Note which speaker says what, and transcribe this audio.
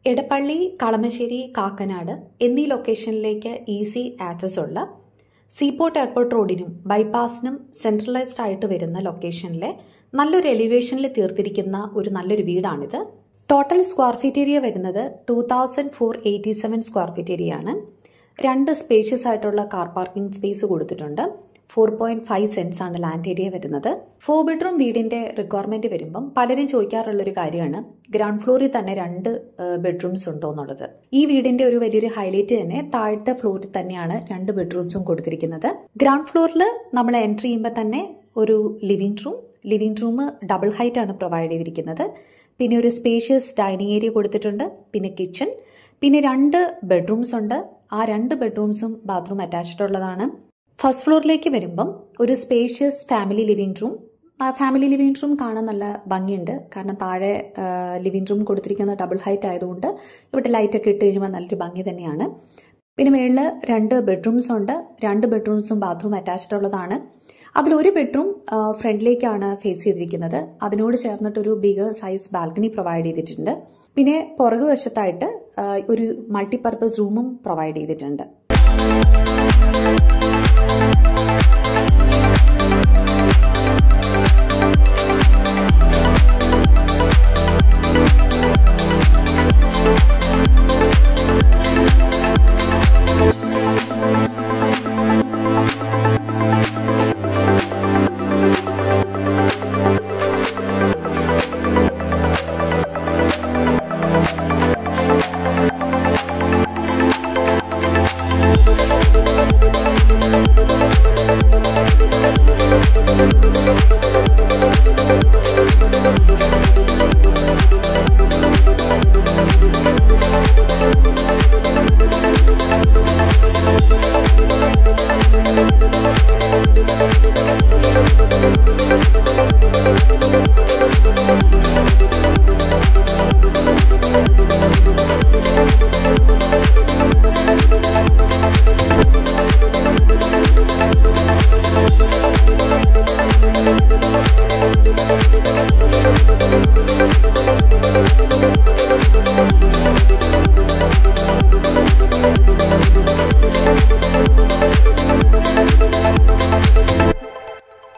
Speaker 1: എടപ്പള്ളി കളമശ്ശേരി കാക്കനാട് എന്നീ ലൊക്കേഷനിലേക്ക് easy access ഉള്ള സീപോർട്ട് എയർപോർട്ട് റോഡിനും ബൈപ്പാസിനും സെൻട്രലൈസ്ഡ് ആയിട്ട് വരുന്ന ലൊക്കേഷനിലെ നല്ലൊരു എലിവേഷനിൽ തീർത്തിരിക്കുന്ന ഒരു നല്ലൊരു വീടാണിത് ടോട്ടൽ സ്ക്വയർ ഫീറ്റ് ഏരിയ വരുന്നത് two thousand four eighty seven square feet area ആണ് രണ്ട് സ്പേഷ്യസ് ആയിട്ടുള്ള കാർ പാർക്കിംഗ് സ്പേസ് കൊടുത്തിട്ടുണ്ട് ഫോർ പോയിന്റ് ഫൈവ് സെൻസ് ആണ് ലാൻഡ് ഏരിയ വരുന്നത് ഫോർ ബെഡ്റൂം വീടിന്റെ റിക്വയർമെന്റ് വരുമ്പം പലരും ചോദിക്കാറുള്ള ഒരു കാര്യമാണ് ഗ്രൗണ്ട് ഫ്ലോറിൽ തന്നെ രണ്ട് ബെഡ്റൂംസ് ഉണ്ടോ എന്നുള്ളത് ഈ വീടിന്റെ ഒരു വലിയൊരു ഹൈലൈറ്റ് തന്നെ താഴത്തെ ഫ്ലോറിൽ തന്നെയാണ് രണ്ട് ബെഡ്റൂംസും കൊടുത്തിരിക്കുന്നത് ഗ്രൗണ്ട് ഫ്ലോറിൽ നമ്മൾ എൻട്രി ചെയ്യുമ്പോൾ തന്നെ ഒരു living room living room double height ആണ് പ്രൊവൈഡ് ചെയ്തിരിക്കുന്നത് പിന്നെ ഒരു സ്പേഷ്യസ് ഡൈനിങ് ഏരിയ കൊടുത്തിട്ടുണ്ട് പിന്നെ കിച്ചൺ പിന്നെ രണ്ട് ബെഡ്റൂംസ് ഉണ്ട് ആ രണ്ട് ബെഡ്റൂംസും ബാത്റൂം അറ്റാച്ച്ഡ് ഉള്ളതാണ് ഫസ്റ്റ് ഫ്ലോറിലേക്ക് വരുമ്പം ഒരു സ്പേഷ്യസ് ഫാമിലി ലിവിംഗ് റൂം ആ ഫാമിലി ലിവിംഗ് റൂം കാണാൻ നല്ല ഭംഗിയുണ്ട് കാരണം താഴെ ലിവിംഗ് റൂം കൊടുത്തിരിക്കുന്ന ഡബിൾ ഹൈറ്റ് ആയതുകൊണ്ട് ഇവിടെ ലൈറ്റൊക്കെ ഇട്ട് കഴിയുമ്പോൾ നല്ലൊരു ഭംഗി തന്നെയാണ് പിന്നെ മേളിൽ രണ്ട് ബെഡ്റൂംസ് ഉണ്ട് രണ്ട് ബെഡ്റൂംസും ബാത്റൂം അറ്റാച്ച്ഡ് ഉള്ളതാണ് അതിലൊരു ബെഡ്റൂം ഫ്രണ്ടിലേക്കാണ് ഫേസ് ചെയ്തിരിക്കുന്നത് അതിനോട് ചേർന്നിട്ടൊരു ബിഗ് സൈസ് ബാൽക്കണി പ്രൊവൈഡ് ചെയ്തിട്ടുണ്ട് പിന്നെ പുറകു വശത്തായിട്ട് ഒരു മൾട്ടിപർപ്പസ് റൂമും പ്രൊവൈഡ് ചെയ്തിട്ടുണ്ട്